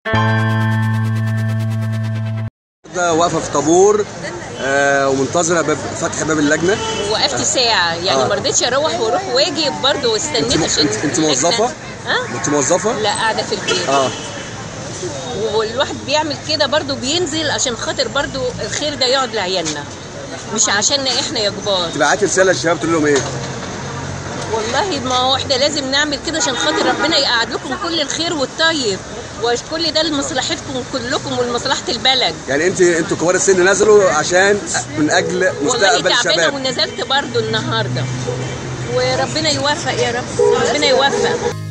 ده واقفه في طابور آه ومنتظره باب فتح باب اللجنه وقفت ساعة يعني آه. ما رضيتش اروح واروح واجي برضه واستنيت انت عشان انت, انت موظفه؟ ها؟ انت موظفه؟ لا قاعدة في البيت اه والواحد بيعمل كده برضه بينزل عشان خاطر برضه الخير ده يقعد لعيالنا مش عشاننا احنا يا كبار تبعتي رساله للشباب تقول لهم ايه؟ والله ما هو احنا لازم نعمل كده عشان خاطر ربنا يقعد لكم كل الخير والطيب وكل ده لمصلحتكم كلكم ولمصلحة البلد يعني انت انتوا كبار السن نزلوا عشان من اجل والله مستقبل تعبانة الشباب ونزلت برضه النهارده وربنا يوفق يا رب ربنا يوفق